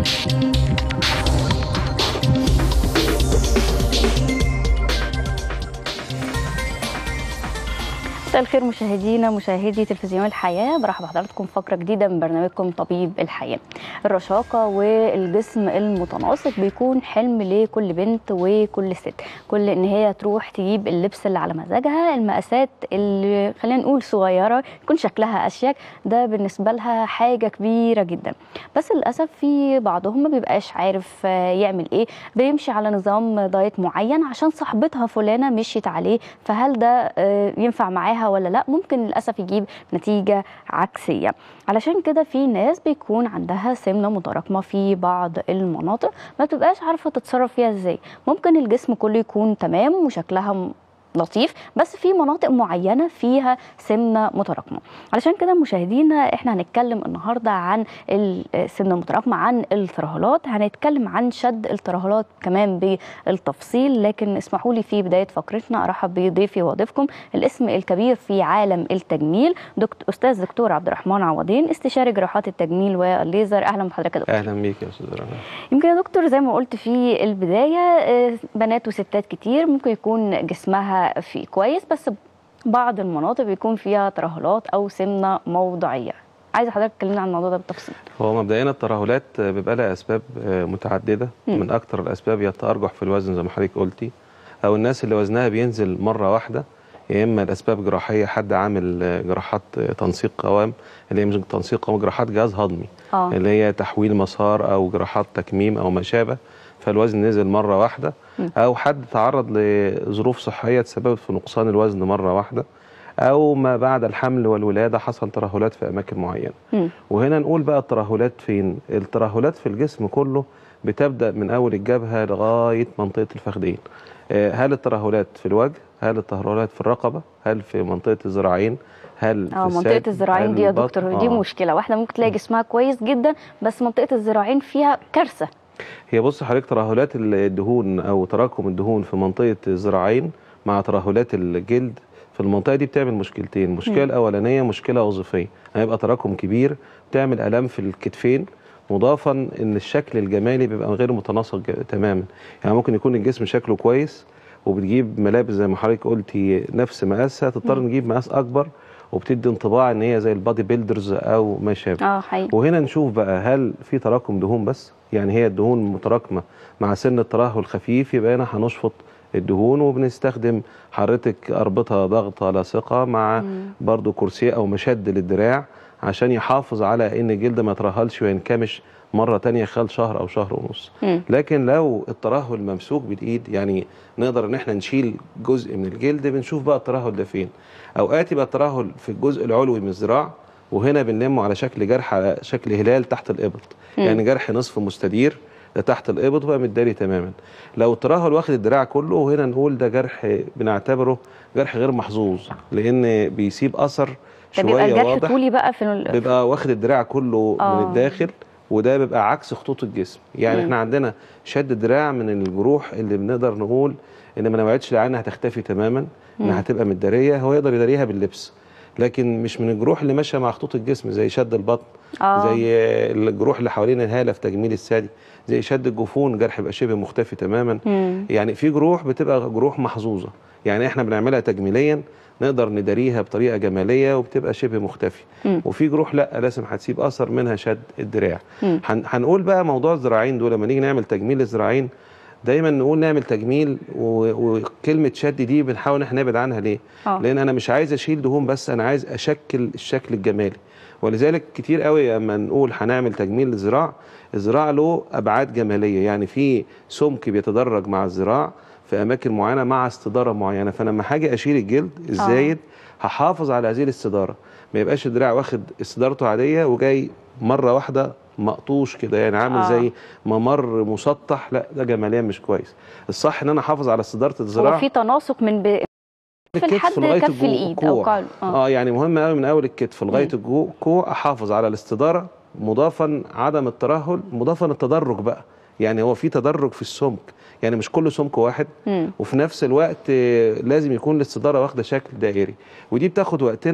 مساء الخير مشاهدينا مشاهدي تلفزيون الحياة برحب بحضراتكم فقرة جديدة من برنامجكم طبيب الحياة الرشاقة والجسم المتناسق بيكون حلم لكل بنت وكل ست كل ان هي تروح تجيب اللبس اللي على مزاجها المقاسات اللي خلينا نقول صغيرة يكون شكلها أشيك ده بالنسبة لها حاجة كبيرة جدا بس للأسف في بعضهم ما بيبقاش عارف يعمل ايه بيمشي على نظام دايت معين عشان صاحبتها فلانة مشيت عليه فهل ده ينفع معاها ولا لا ممكن للاسف يجيب نتيجه عكسيه علشان كده في ناس بيكون عندها سمنه متراكمه في بعض المناطق ما بتبقاش عارفه تتصرف فيها ازاي ممكن الجسم كله يكون تمام وشكلها لطيف بس في مناطق معينه فيها سمنه متراكمه علشان كده مشاهدينا احنا هنتكلم النهارده عن السمنه المتراكمه عن الترهلات هنتكلم عن شد الترهلات كمان بالتفصيل لكن اسمحوا لي في بدايه فقرتنا ارحب بضيفي وضيفكم الاسم الكبير في عالم التجميل دكتور استاذ دكتور عبد الرحمن عوضين استشاري جراحات التجميل والليزر اهلا بحضرتك يا دكتور اهلا بيك يا استاذ رنا يمكن يا دكتور زي ما قلت في البدايه بنات وستات كتير ممكن يكون جسمها في كويس بس بعض المناطق بيكون فيها ترهلات او سمنه موضعيه عايزه حضرتك تكلمنا عن الموضوع ده بالتفصيل هو مبدئيا الترهلات بيبقى لها اسباب متعدده م. من اكثر الاسباب هي التارجح في الوزن زي ما حضرتك قلتي او الناس اللي وزنها بينزل مره واحده يا اما الاسباب جراحيه حد عامل جراحات تنسيق قوام اللي هي مش تنسيق قوام جراحات جهاز هضمي آه. اللي هي تحويل مسار او جراحات تكميم او ما شابه فالوزن نزل مره واحده او حد تعرض لظروف صحيه تسببت في نقصان الوزن مره واحده او ما بعد الحمل والولاده حصل ترهلات في اماكن معينه م. وهنا نقول بقى الترهلات فين الترهلات في الجسم كله بتبدا من اول الجبهه لغايه منطقه الفخذين هل الترهلات في الوجه هل الترهلات في الرقبه هل في منطقه الذراعين هل اه منطقه الذراعين دي يا دكتور آه. دي مشكله واحده ممكن تلاقي جسمها كويس جدا بس منطقه الذراعين فيها كارثه هي بص حضرتك ترهلات الدهون او تراكم الدهون في منطقه الذراعين مع ترهلات الجلد في المنطقه دي بتعمل مشكلتين المشكله الاولانيه مشكله وظيفيه هيبقى تراكم كبير بتعمل الام في الكتفين مضافا ان الشكل الجمالي بيبقى غير متناسق تماما يعني ممكن يكون الجسم شكله كويس وبتجيب ملابس زي ما حضرتك قلتي نفس مقاسها تضطر نجيب مقاس اكبر وبتدي انطباع ان هي زي البادي بيلدرز او ما شابه اه حقيقي وهنا نشوف بقى هل في تراكم دهون بس يعني هي الدهون متراكمه مع سن الترهل خفيف يبقى هنا هنشفط الدهون وبنستخدم حضرتك اربطه ضغطه لاصقه مع مم. برضو كرسي او مشد للدراع عشان يحافظ على ان الجلد ما يترهلش وينكمش مره تانية خلال شهر او شهر ونص مم. لكن لو الترهل ممسوك بالايد يعني نقدر ان احنا نشيل جزء من الجلد بنشوف بقى الترهل ده فين اوقات يبقى الترهل في الجزء العلوي من الذراع وهنا بنلمه على شكل جرح على شكل هلال تحت الابط مم. يعني جرح نصف مستدير ده تحت الابط وبقى متداري تماما لو الترهل واخد الدراع كله وهنا نقول ده جرح بنعتبره جرح غير محظوظ لان بيسيب اثر ده بيبقى شويه الجرح واضح طولي بقى في ال- بيبقى واخد الدراع كله آه. من الداخل وده بيبقى عكس خطوط الجسم يعني مم. احنا عندنا شد الدراع من الجروح اللي بنقدر نقول ان ما نوعدش العين هتختفي تماما مم. انها هتبقى متداريه هو يقدر يداريها باللبس لكن مش من الجروح اللي ماشيه مع خطوط الجسم زي شد البطن اه زي الجروح اللي حوالين الهاله في تجميل الثدي زي شد الجفون جرح يبقى شبه مختفي تماما مم. يعني في جروح بتبقى جروح محظوظه يعني احنا بنعملها تجميليا نقدر نداريها بطريقه جماليه وبتبقى شبه مختفي مم. وفي جروح لا لازم هتسيب اثر منها شد الدراع مم. هن هنقول بقى موضوع الذراعين دول لما نيجي نعمل تجميل الذراعين دايما نقول نعمل تجميل و- وكلمه شد دي بنحاول ان احنا نبعد عنها ليه؟ اه لان انا مش عايز اشيل دهون بس انا عايز اشكل الشكل الجمالي ولذلك كتير قوي اما نقول هنعمل تجميل للذراع الذراع له ابعاد جماليه يعني في سمك بيتدرج مع الذراع في اماكن معينه مع استداره معينه فانا لما هاجي اشيل الجلد الزايد هحافظ على هذه الاستداره ما يبقاش الدراع واخد استدارته عاديه وجاي مره واحده مقطوش كده يعني عامل آه. زي ممر مسطح لا ده جماليا مش كويس الصح ان انا احافظ على استداره الذراع هو في تناسق من ب... في الكتف لحد لغاية كف الجو- الايد او الكوع. قال اه اه يعني مهم قوي من اول الكتف لغايه مم. الكوع احافظ على الاستداره مضافا عدم الترهل مضافا التدرج بقى يعني هو في تدرج في السمك يعني مش كله سمك واحد مم. وفي نفس الوقت آه، لازم يكون الاستداره واخده شكل دائري ودي بتاخد وقتنا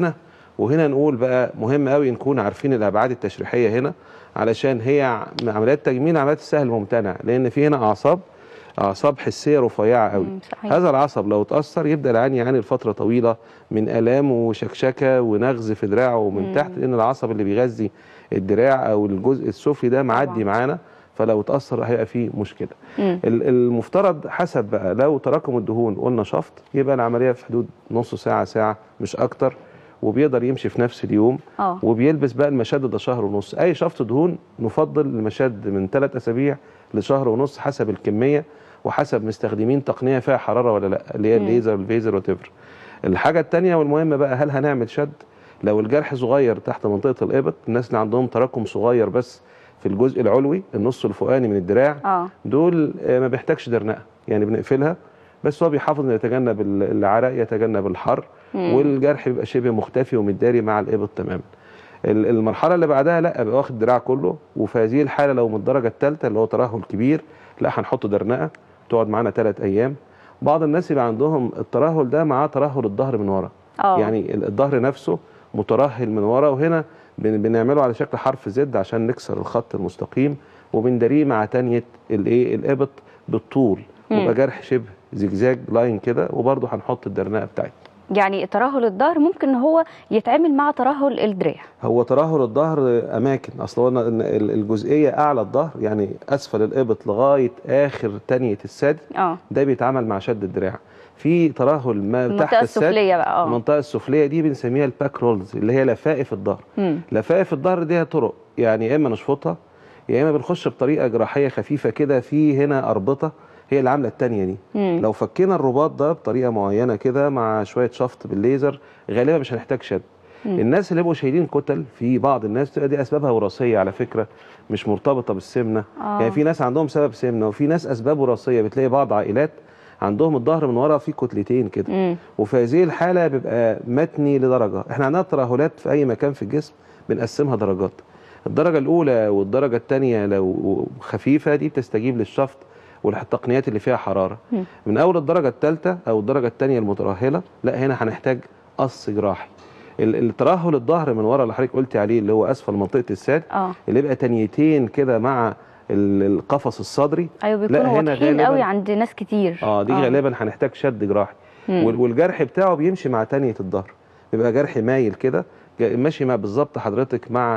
وهنا نقول بقى مهم قوي نكون عارفين الابعاد التشريحيه هنا علشان هي ع- عمليات تجميل عمليات السهل الممتنع لان في هنا اعصاب اعصاب حسيه رفيعه قوي مم، صحيح. هذا العصب لو اتاثر يبدا العيان يعاني لفتره طويله من الام وشكشكه ونغز في دراعه ومن مم. تحت لان العصب اللي بيغذي الدراع او الجزء السفلي ده معدي طبعاً. معانا فلو اتاثر هيبقى فيه مشكله مم. ال- المفترض حسب بقى لو تراكم الدهون قلنا شفط يبقى العمليه في حدود نص ساعه ساعه مش اكتر وبيقدر يمشي في نفس اليوم اه وبيلبس بقى المشد ده شهر ونص اي شفط دهون نفضل المشد من ثلاث اسابيع لشهر ونص حسب الكميه وحسب مستخدمين تقنيه فيها حراره ولا لا اللي هي مم. الليزر الفيزر وتفر الحاجه الثانيه والمهمه بقى هل هنعمل شد لو الجرح صغير تحت منطقه الابط الناس اللي عندهم تراكم صغير بس في الجزء العلوي النص الفوقاني من الدراع اه دول آه، ما بيحتاجش درنقه يعني بنقفلها بس هو بيحافظ انه يتجنب ال- العرق يتجنب الحر مم. والجرح بيبقى شبه مختفي ومتداري مع الابط تماما ال- المرحله اللي بعدها لا بقى واخد الدراع كله وفي هذه الحاله لو من الدرجه الثالثه اللي هو ترهل كبير لا هنحط درنقه تقعد معانا ثلاث ايام بعض الناس يبقى عندهم الترهل ده معاه ترهل الظهر من ورا اه يعني ال- الظهر نفسه مترهل من ورا وهنا بن- بنعمله على شكل حرف زد عشان نكسر الخط المستقيم وبنداريه مع تانية الايه الابط بالطول مم. ويبقى جرح شبه زجزاج لاين كده وبرضه هنحط الدرنقه بتاعتنا يعني ترهل الظهر ممكن ان هو يتعامل مع ترهل الدراع هو ترهل الظهر اماكن اصل قلنا ان ال- الجزئيه اعلى الظهر يعني اسفل الابط لغايه اخر تانية الساد اه ده بيتعامل مع شد الدراع في ترهل ما تحت المنطقه الساد السفليه بقى اه المنطقه السفليه دي بنسميها الباك رولز اللي هي لفائف الظهر مم. لفائف الظهر دي طرق يعني يا اما نشفطها يا اما بنخش بطريقه جراحيه خفيفه كده في هنا اربطه هي اللي عامله التانية دي مم. لو فكينا الرباط ده بطريقه معينه كده مع شويه شفط بالليزر غالبا مش هنحتاج شد مم. الناس اللي بيبقوا شايلين كتل في بعض الناس تبقى دي اسبابها وراثيه على فكره مش مرتبطه بالسمنه آه. يعني في ناس عندهم سبب سمنه وفي ناس اسباب وراثيه بتلاقي بعض عائلات عندهم الظهر من ورا فيه كتلتين كده مم. وفي هذه الحاله بيبقى متني لدرجه احنا عندنا ترهلات في اي مكان في الجسم بنقسمها درجات الدرجه الاولى والدرجه الثانيه لو خفيفه دي بتستجيب للشفط والتقنيات اللي فيها حراره مم. من اول الدرجه الثالثه او الدرجه الثانيه المترهله لا هنا هنحتاج قص جراحي ال- الترهل الظهر من ورا اللي حضرتك قلتي عليه اللي هو اسفل منطقه الساد اه اللي يبقى تنيتين كده مع ال- القفص الصدري ايوه لا، بيكونوا هنا واضحين غالباً- قوي عند ناس كتير اه دي غالبا هنحتاج شد جراحي مم. وال- والجرح بتاعه بيمشي مع تانية الظهر بيبقى جرح مايل كده جا- ماشي مع بالظبط حضرتك مع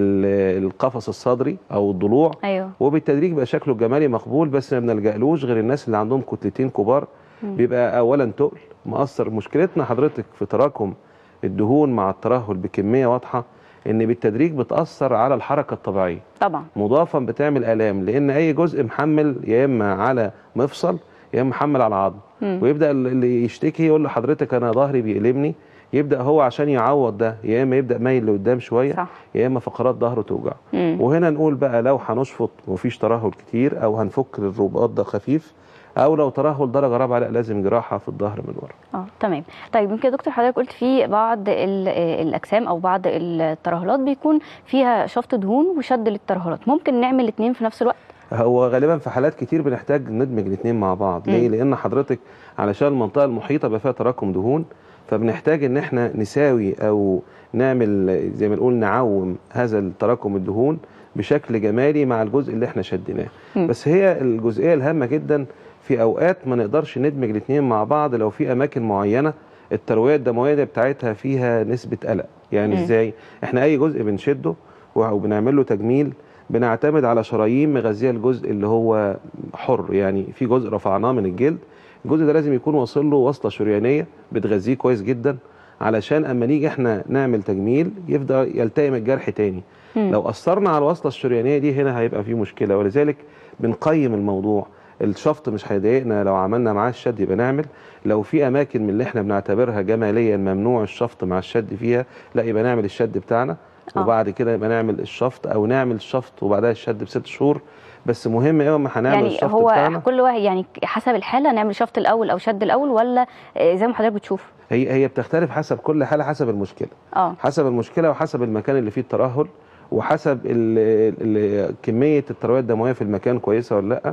ال- القفص الصدري او الضلوع ايوه وبالتدريج بقى شكله الجمالي مقبول بس ما بنلجألوش غير الناس اللي عندهم كتلتين كبار مم. بيبقى اولا تقل مؤثر مشكلتنا حضرتك في تراكم الدهون مع الترهل بكميه واضحه ان بالتدريج بتاثر على الحركه الطبيعيه طبعا مضافا بتعمل الام لان اي جزء محمل يا اما على مفصل يا اما محمل على عظم مم. ويبدا اللي يشتكي يقول لحضرتك انا ظهري بيألمني يبدا هو عشان يعوض ده يا اما يبدا مايل لقدام شويه صح يا اما فقرات ظهره توجع مم. وهنا نقول بقى لو هنشفط ومفيش ترهل كتير او هنفك الرباط ده خفيف او لو ترهل درجه رابعه لا لازم جراحه في الظهر من ورا اه تمام طيب يمكن يا دكتور حضرتك قلت في بعض ال- آه، الاجسام او بعض الترهلات بيكون فيها شفط دهون وشد للترهلات ممكن نعمل الاثنين في نفس الوقت هو غالبا في حالات كتير بنحتاج ندمج الاثنين مع بعض ليه مم. لان حضرتك علشان المنطقه المحيطه بقى فيها تراكم دهون فبنحتاج ان احنا نساوي او نعمل زي ما نقول نعوم هذا التراكم الدهون بشكل جمالي مع الجزء اللي احنا شديناه مم. بس هي الجزئيه الهامه جدا في اوقات ما نقدرش ندمج الاثنين مع بعض لو في اماكن معينه الترويه الدمويه دي بتاعتها فيها نسبه قلق يعني مم. ازاي احنا اي جزء بنشده وبنعمل له تجميل بنعتمد على شرايين مغذيه الجزء اللي هو حر يعني في جزء رفعناه من الجلد الجزء ده لازم يكون واصل له وصله شريانيه بتغذيه كويس جدا علشان اما نيجي احنا نعمل تجميل يفضل يلتئم الجرح تاني مم. لو اثرنا على الوصله الشريانيه دي هنا هيبقى في مشكله ولذلك بنقيم الموضوع الشفط مش هيضايقنا لو عملنا معاه الشد يبقى نعمل لو في اماكن من اللي احنا بنعتبرها جماليا ممنوع الشفط مع الشد فيها لا يبقى نعمل الشد بتاعنا آه. وبعد كده يبقى نعمل الشفط او نعمل الشفط وبعدها الشد بست شهور بس مهم قوي ما هنعمل يعني الشفط هو بتاعنا كل واحد يعني حسب الحاله نعمل شفط الاول او شد الاول ولا آه، زي ما حضرتك بتشوف هي هي بتختلف حسب كل حاله حسب المشكله اه حسب المشكله وحسب المكان اللي فيه الترهل وحسب ال ال كميه الترويه الدمويه في المكان كويسه ولا لا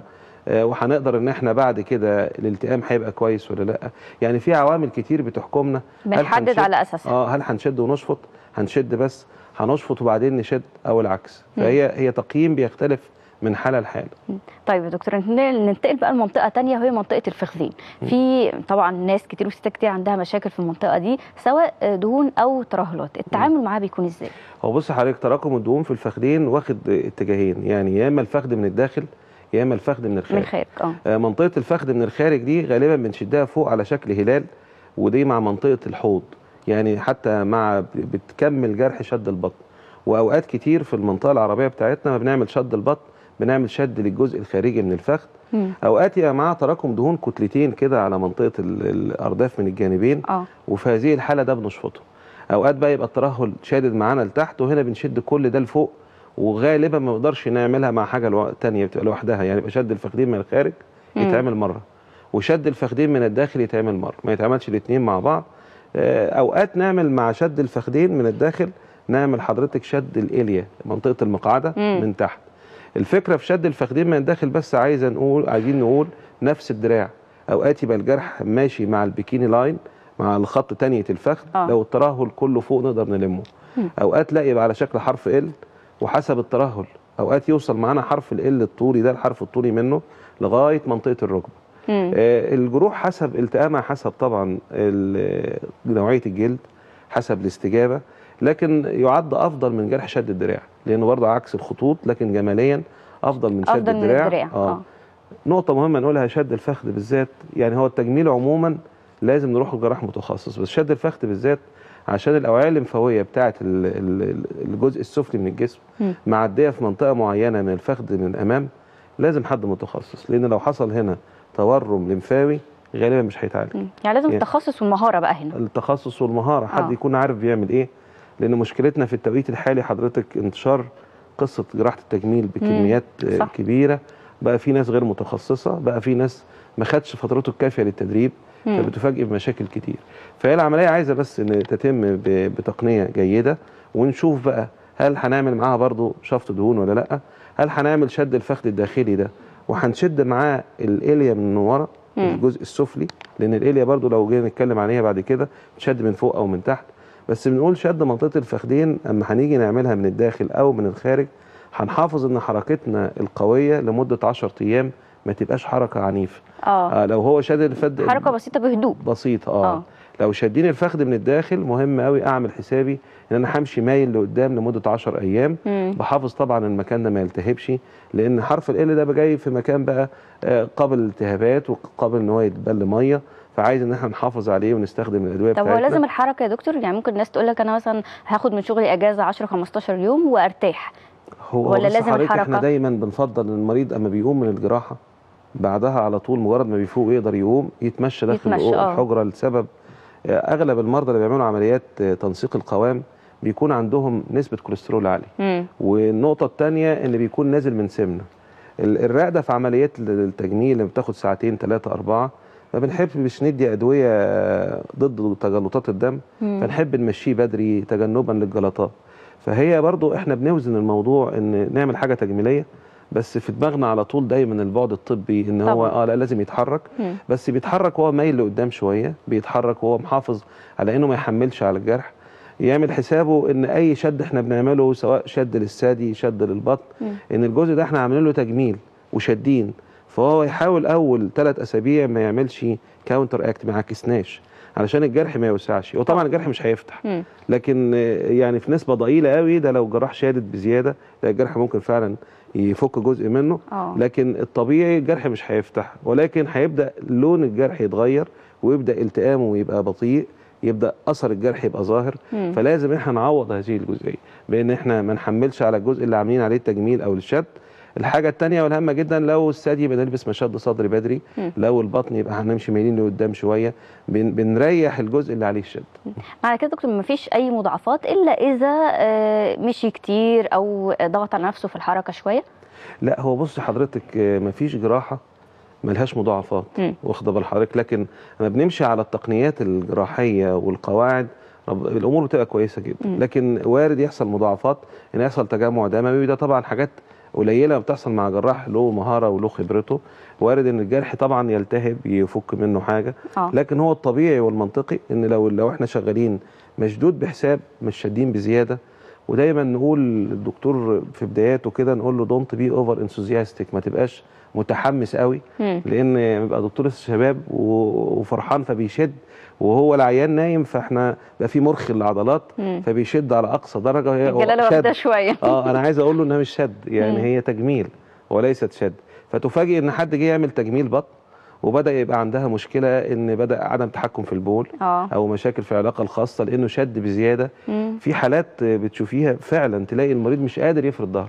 آه، وهنقدر ان احنا بعد كده الالتئام هيبقى كويس ولا لا يعني في عوامل كتير بتحكمنا هل بنحدد هنشد- على اساسها اه هل هنشد ونشفط هنشد بس هنشفط وبعدين نشد او العكس فهي هي تقييم بيختلف من حاله لحاله طيب يا دكتور ننتقل ننتقل بقى لمنطقه تانية وهي منطقه الفخذين في طبعا ناس كتير وستات كتير عندها مشاكل في المنطقه دي سواء دهون او ترهلات التعامل معاها بيكون ازاي هو بص حضرتك تراكم الدهون في الفخذين واخد اتجاهين يعني يا اما الفخذ من الداخل يا اما الفخذ من من الخارج الخارج اه آه، منطقه الفخذ من الخارج دي غالبا بنشدها فوق على شكل هلال ودي مع منطقه الحوض يعني حتى مع بتكمل جرح شد البطن واوقات كتير في المنطقه العربيه بتاعتنا ما بنعمل شد البطن بنعمل شد للجزء الخارجي من الفخذ مم. اوقات يبقى معاها تراكم دهون كتلتين كده على منطقه ال- الارداف من الجانبين اه وفي هذه الحاله ده بنشفطه اوقات بقى يبقى الترهل شادد معانا لتحت وهنا بنشد كل ده لفوق وغالبا ما نقدرش نعملها مع حاجه لو... تانية بتبقى لوحدها يعني يبقى شد الفخذين من الخارج مم. يتعمل مره وشد الفخذين من الداخل يتعمل مره ما يتعملش الاثنين مع بعض آه، اوقات نعمل مع شد الفخذين من الداخل نعمل حضرتك شد الاليا منطقه المقعده مم. من تحت الفكره في شد الفخذين من الداخل بس عايزه نقول عايزين نقول نفس الدراع اوقات يبقى الجرح ماشي مع البيكيني لاين مع الخط تانية الفخذ آه. لو الترهل كله فوق نقدر نلمه مم. اوقات لا يبقى على شكل حرف ال وحسب الترهل اوقات يوصل معانا حرف ال الطولي ده الحرف الطولي منه لغايه منطقه الركبه مم. آه، الجروح حسب التئامها حسب طبعا ال- نوعيه الجلد حسب الاستجابه لكن يعد افضل من جرح شد الدراع لانه برضه عكس الخطوط لكن جماليا افضل من شد افضل من الدراع, الدراع اه نقطه مهمه نقولها شد الفخذ بالذات يعني هو التجميل عموما لازم نروح لجراح متخصص بس شد الفخذ بالذات عشان الاوعيه الليمفاويه بتاعه ال- ال- الجزء السفلي من الجسم مم. معديه في منطقه معينه من الفخذ من الامام لازم حد متخصص لان لو حصل هنا تورم لمفاوي غالبا مش هيتعالج مم. يعني لازم يعني- التخصص والمهاره بقى هنا التخصص والمهاره حد آه. يكون عارف بيعمل ايه لان مشكلتنا في التوقيت الحالي حضرتك انتشار قصه جراحه التجميل بكميات آه، صح. كبيره بقى في ناس غير متخصصه بقى في ناس ما خدش فترته الكافيه للتدريب مم. فبتفاجئ بمشاكل كتير فهي العمليه عايزه بس ان تتم ب- بتقنيه جيده ونشوف بقى هل هنعمل معاها برضو شفط دهون ولا لا هل هنعمل شد الفخذ الداخلي ده وهنشد معاه الاليا من ورا مم. الجزء السفلي لان الاليا برضو لو جينا نتكلم عليها بعد كده تشد من فوق او من تحت بس بنقول شد منطقه الفخذين اما هنيجي نعملها من الداخل او من الخارج هنحافظ ان حركتنا القويه لمده 10 ايام ما تبقاش حركه عنيفه اه آه لو هو شد الفد حركه بسيطه بهدوء بسيطه اه, آه. آه. لو شادين الفخذ من الداخل مهم قوي اعمل حسابي ان انا همشي مايل لقدام لمده 10 ايام مم. بحافظ طبعا المكان ده ما يلتهبش لان حرف ال ده بقى جاي في مكان بقى آه، قابل للالتهابات وقابل ان هو يتبل ميه فعايز ان احنا نحافظ عليه ونستخدم الادويه طب هو بتاعتنا لازم الحركه يا دكتور يعني ممكن الناس تقول لك انا مثلا هاخد من شغلي اجازه 10 15 يوم وارتاح هو ولا بص لازم حضرتك الحركة؟ احنا دايما بنفضل ان المريض اما بيقوم من الجراحه بعدها على طول مجرد ما بيفوق يقدر يقوم يتمشى داخل يتمشى، آه. الحجره لسبب آه، اغلب المرضى اللي بيعملوا عمليات آه، تنسيق القوام بيكون عندهم نسبه كوليسترول عاليه مم. والنقطه الثانيه ان بيكون نازل من سمنه ال- الرقده في عمليات التجميل اللي بتاخد ساعتين ثلاثه اربعه ما بنحبش ندي ادويه آه، ضد تجلطات الدم مم. فنحب نمشيه بدري تجنبا للجلطات فهي برضو احنا بنوزن الموضوع ان نعمل حاجه تجميليه بس في دماغنا على طول دايما البعد الطبي ان هو طبعاً. اه لا لازم يتحرك مم. بس بيتحرك وهو مايل لقدام شويه بيتحرك وهو محافظ على انه ما يحملش على الجرح يعمل حسابه ان اي شد احنا بنعمله سواء شد للثدي شد للبطن مم. ان الجزء ده احنا عاملين له تجميل وشادين فهو يحاول اول ثلاث اسابيع ما يعملش كاونتر اكت ما يعكسناش علشان الجرح ما يوسعش وطبعا الجرح مش هيفتح مم. لكن آه، يعني في نسبه ضئيله قوي ده لو جراح شادد بزياده لا الجرح ممكن فعلا يفك جزء منه اه لكن الطبيعي الجرح مش هيفتح ولكن هيبدا لون الجرح يتغير ويبدا التئامه يبقى بطيء يبدا اثر الجرح يبقى ظاهر مم. فلازم احنا نعوض هذه الجزئيه بان احنا ما نحملش على الجزء اللي عاملين عليه التجميل او الشد الحاجه الثانيه والهامه جدا لو الثدي يبقى نلبس مشد صدري بدري مم. لو البطن يبقى هنمشي مايلين لقدام شويه بن بنريح الجزء اللي عليه الشد معنى كده دكتور مفيش اي مضاعفات الا اذا آه، مشي كتير او ضغط على نفسه في الحركه شويه لا هو بص حضرتك آه، مفيش جراحه ملهاش مضاعفات مم. واخده بال حضرتك لكن لما بنمشي على التقنيات الجراحيه والقواعد رب- الامور بتبقى كويسه جدا مم. لكن وارد يحصل مضاعفات ان يحصل تجمع دموي ده طبعا حاجات قليله بتحصل مع جراح له مهاره وله خبرته وارد ان الجرح طبعا يلتهب يفك منه حاجه اه لكن هو الطبيعي والمنطقي ان لو لو احنا شغالين مشدود بحساب مش شادين بزياده ودايما نقول الدكتور في بداياته كده نقول له دونت بي اوفر انثوزياستيك ما تبقاش متحمس قوي مم. لان بيبقى دكتور الشباب و- وفرحان فبيشد وهو العيان نايم فاحنا بقى في مرخي للعضلات مم. فبيشد على اقصى درجه وهي الجلاله شد. واخده شويه اه انا عايز اقول له انها مش شد يعني مم. هي تجميل وليست شد فتفاجئ ان حد جه يعمل تجميل بطن وبدا يبقى عندها مشكله ان بدا عدم تحكم في البول اه او مشاكل في العلاقه الخاصه لانه شد بزياده مم. في حالات بتشوفيها فعلا تلاقي المريض مش قادر يفرد ظهره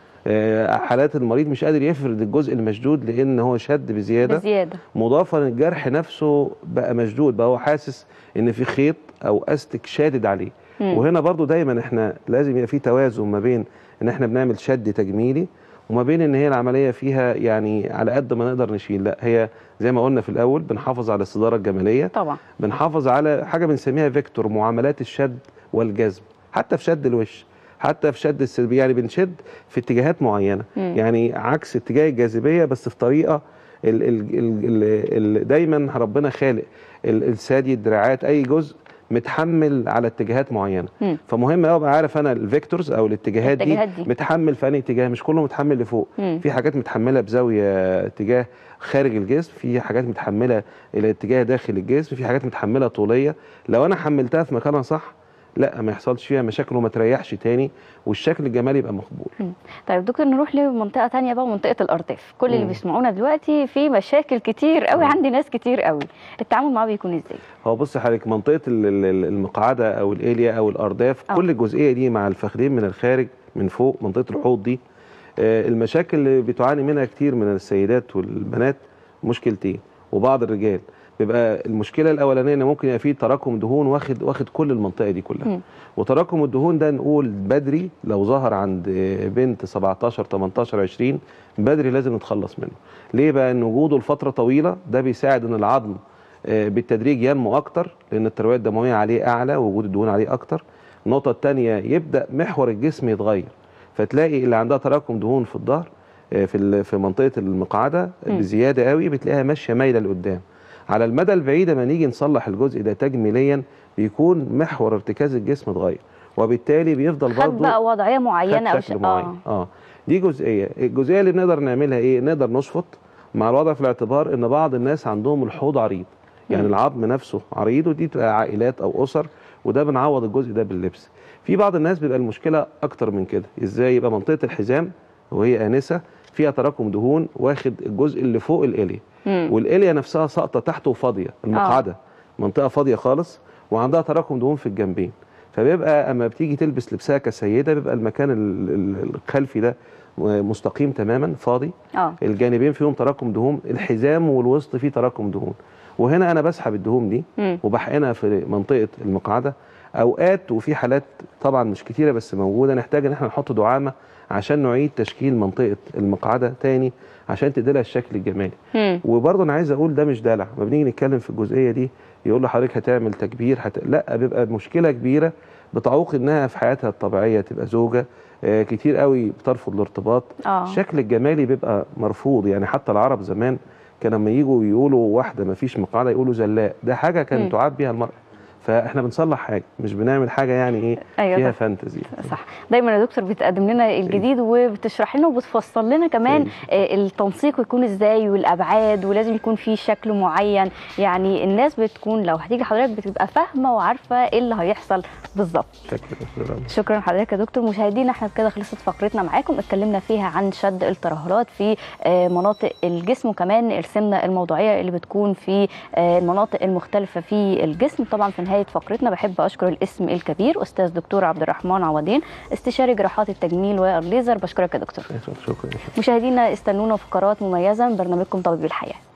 آه، حالات المريض مش قادر يفرد الجزء المشدود لان هو شد بزياده بزياده مضافا الجرح نفسه بقى مشدود بقى هو حاسس ان في خيط او استك شادد عليه مم. وهنا برضو دايما احنا لازم يبقى في توازن ما بين ان احنا بنعمل شد تجميلي وما بين ان هي العمليه فيها يعني على قد ما نقدر نشيل لا هي زي ما قلنا في الاول بنحافظ على الصداره الجماليه طبعا بنحافظ على حاجه بنسميها فيكتور معاملات الشد والجذب حتى في شد الوش حتى في شد السلبي يعني بنشد في اتجاهات معينه مم. يعني عكس اتجاه الجاذبيه بس في طريقه ال ال ال ال ال دايما ربنا خالق ال- الثدي الدراعات اي جزء متحمل على اتجاهات معينه مم. فمهم قوي ابقى عارف انا الفيكتورز او الاتجاهات دي, الاتجاهات دي. متحمل في انهي اتجاه مش كله متحمل لفوق مم. في حاجات متحمله بزاويه اتجاه خارج الجسم في حاجات متحمله الى اتجاه داخل الجسم في حاجات متحمله طوليه لو انا حملتها في مكانها صح لا ما يحصلش فيها مشاكل وما تريحش تاني والشكل الجمالي يبقى مقبول طيب دكتور نروح لمنطقه تانية بقى منطقه الارداف كل اللي مم. بيسمعونا دلوقتي في مشاكل كتير قوي مم. عند ناس كتير قوي التعامل معاه بيكون ازاي هو بص حضرتك منطقه ال- ال- ال- المقعده او الاليا او الارداف آه. كل الجزئيه دي مع الفخذين من الخارج من فوق منطقه الحوض دي آه، المشاكل اللي بتعاني منها كتير من السيدات والبنات مشكلتين وبعض الرجال بيبقى المشكله الاولانيه ان ممكن يبقى فيه تراكم دهون واخد واخد كل المنطقه دي كلها مم. وتراكم الدهون ده نقول بدري لو ظهر عند بنت 17 18 20 بدري لازم نتخلص منه ليه بقى ان وجوده لفتره طويله ده بيساعد ان العظم آه، بالتدريج ينمو اكتر لان الترويه الدمويه عليه اعلى ووجود الدهون عليه اكتر النقطه الثانيه يبدا محور الجسم يتغير فتلاقي اللي عندها تراكم دهون في الظهر آه، في ال- في منطقه المقعده مم. بزياده قوي بتلاقيها ماشيه مايله لقدام على المدى البعيد لما نيجي نصلح الجزء ده تجميليا بيكون محور ارتكاز الجسم اتغير وبالتالي بيفضل خد برضه بقى وضعيه معينه خد او شكل ش- معين اه اه دي جزئيه الجزئيه اللي بنقدر نعملها ايه نقدر نشفط مع الوضع في الاعتبار ان بعض الناس عندهم الحوض عريض يعني مم. العظم نفسه عريض ودي تبقى عائلات او اسر وده بنعوض الجزء ده باللبس في بعض الناس بيبقى المشكله اكتر من كده ازاي يبقى منطقه الحزام وهي انسه فيها تراكم دهون واخد الجزء اللي فوق الاليا مم. والاليا نفسها ساقطه تحته وفاضيه المقعده منطقه فاضيه خالص وعندها تراكم دهون في الجنبين فبيبقى اما بتيجي تلبس لبسها كسيده بيبقى المكان ال- ال- الخلفي ده مستقيم تماما فاضي اه الجانبين فيهم تراكم دهون الحزام والوسط فيه تراكم دهون وهنا انا بسحب الدهون دي مم. وبحقنها في منطقه المقعده اوقات وفي حالات طبعا مش كتيره بس موجوده نحتاج ان احنا نحط دعامه عشان نعيد تشكيل منطقه المقعده تاني عشان تديلها الشكل الجمالي مم. وبرضه انا عايز اقول ده مش دلع ما بنيجي نتكلم في الجزئيه دي يقول له حضرتك هتعمل تكبير هت... لا بيبقى مشكله كبيره بتعوق انها في حياتها الطبيعيه تبقى زوجه آه كتير قوي بترفض الارتباط اه الشكل الجمالي بيبقى مرفوض يعني حتى العرب زمان كان لما يجوا يقولوا واحده ما فيش مقعده يقولوا زلاء ده حاجه مم. كان تعاب بيها المراه فاحنا بنصلح حاجه مش بنعمل حاجه يعني ايه ايوه فيها طبعاً. فانتزي صح دايما يا دكتور بتقدم لنا الجديد وبتشرح لنا وبتفصل لنا كمان آه، التنسيق يكون ازاي والابعاد ولازم يكون في شكل معين يعني الناس بتكون لو هتيجي حضرتك بتبقى فاهمه وعارفه ايه اللي هيحصل بالظبط شكرا شكرا لحضرتك يا دكتور مشاهدينا احنا كده خلصت فقرتنا معاكم اتكلمنا فيها عن شد الترهلات في آه، مناطق الجسم وكمان السمنه الموضوعيه اللي بتكون في آه، المناطق المختلفه في الجسم طبعا في نهايه فقرتنا بحب اشكر الاسم الكبير استاذ دكتور عبد الرحمن عوضين استشاري جراحات التجميل والليزر بشكرك يا دكتور شكرا مشاهدينا استنونا فقرات مميزه من برنامجكم طبيب الحياه